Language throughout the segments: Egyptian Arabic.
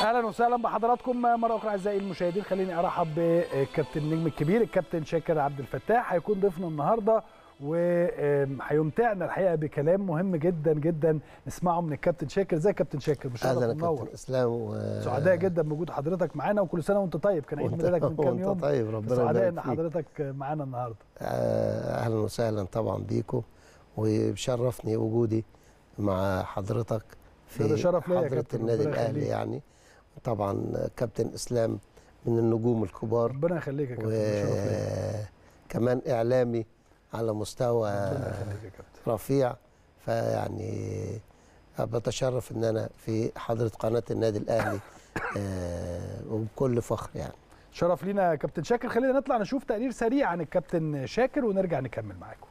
اهلا وسهلا بحضراتكم مره اخرى اعزائي المشاهدين خليني ارحب بالكابتن النجم الكبير الكابتن شاكر عبد الفتاح هيكون ضيفنا النهارده وهيمتعنا الحقيقه بكلام مهم جدا جدا نسمعه من الكابتن شاكر ازيك يا كابتن شاكر مشرف اهلا كابتن اسلام و... سعداء جدا بوجود حضرتك معانا وكل سنه وانت طيب كان عيد ميلادك من كام يوم طيب ربنا سعداء ان حضرتك معانا النهارده اهلا وسهلا طبعا بيكم وبشرفني وجودي مع حضرتك في ده شرف ليا يا حضرة كابتن النادي ربنا الاهلي يخليك. يعني طبعا كابتن اسلام من النجوم الكبار ربنا يخليك يا كابتن ده شرف ليا وكمان اعلامي على مستوى ربنا يخليك يا كابتن رفيع فيعني بتشرف ان انا في حضره قناه النادي الاهلي آه، وبكل فخر يعني شرف لينا يا كابتن شاكر خلينا نطلع نشوف تقرير سريع عن الكابتن شاكر ونرجع نكمل معاكم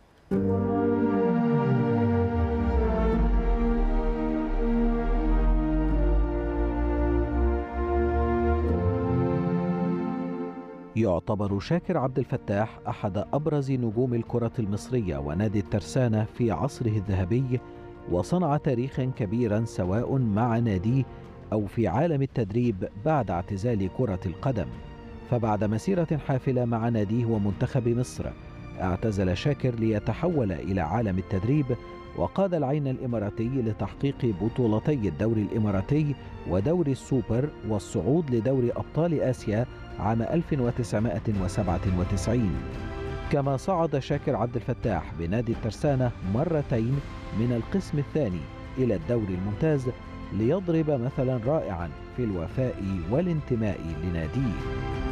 يعتبر شاكر عبد الفتاح أحد أبرز نجوم الكرة المصرية ونادي الترسانة في عصره الذهبي وصنع تاريخا كبيرا سواء مع ناديه أو في عالم التدريب بعد اعتزال كرة القدم فبعد مسيرة حافلة مع ناديه ومنتخب مصر اعتزل شاكر ليتحول إلى عالم التدريب وقاد العين الإماراتي لتحقيق بطولتي الدوري الإماراتي ودوري السوبر والصعود لدوري أبطال آسيا عام 1997 كما صعد شاكر عبد الفتاح بنادي الترسانة مرتين من القسم الثاني إلى الدوري الممتاز ليضرب مثلا رائعا في الوفاء والانتماء لناديه